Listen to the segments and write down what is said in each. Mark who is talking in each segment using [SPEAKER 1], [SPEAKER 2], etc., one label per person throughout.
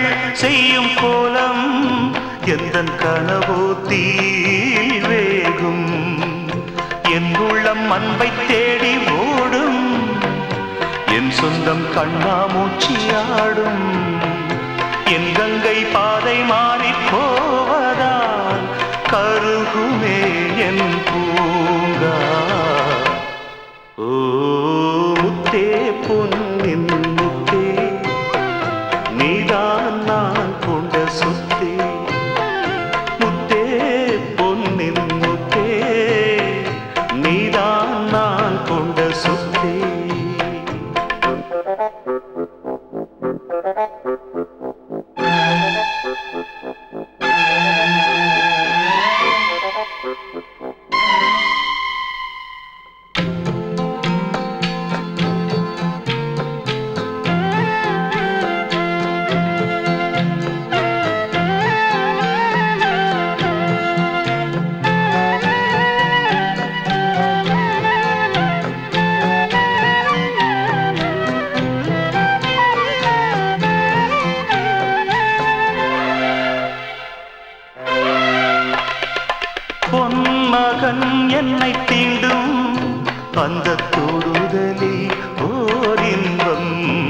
[SPEAKER 1] செய்யும் கோலம் எந்த கனவோ தீ வேகும் என் உள்ளம் அன்பை தேடி ஓடும் என் சொந்தம் கண்ணாமூச்சியாடும் என் கங்கை பாதை மாறி போவதால் கருகுமே என் பூங்கா ஓ முத்தே பொன்னின் முத்தே நீதான் நான் கொண்ட சொத்தே முத்தே பொன்னின் முத்தே நீதான் நான் கொண்ட சொத்தே பொன்மகன் என்னை தீண்டும் அந்த தொடுதலில் ஓர் இன்பம்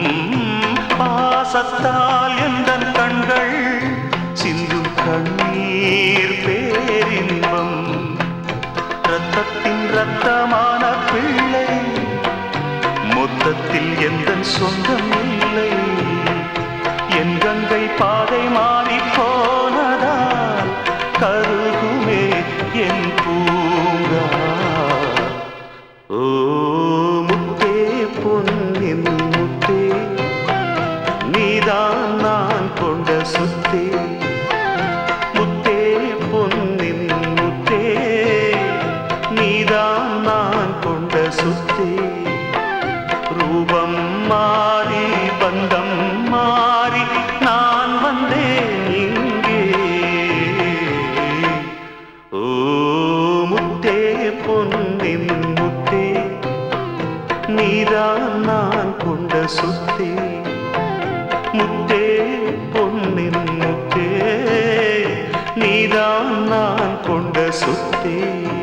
[SPEAKER 1] பாசத்தால் எந்த கண்கள் சிந்தும் கண்ணீர் பேரின்பம் ரத்தத்தின் ரத்தமான பிள்ளை மொத்தத்தில் எந்த சொந்தம் இல்லை என் கங்கை பாதை மாறி போனதால் கருகுமே என் பூங்கா ஓ முத்தே பொன்னின் முத்தே நீதான் நான் கொண்ட சுத்தே முத்தே பொன்னின் முத்தே நீதான் நான் கொண்ட சுத்தே ரூபம் மாறி பந்தம் மாறி நான் வந்தேன் இங்கே ஓ முத்தே பொன்னின் முத்தே நீதான் நான் கொண்ட சுத்தே முத்தே பொன்னின் முத்தே நீதான் நான் கொண்ட சுத்தே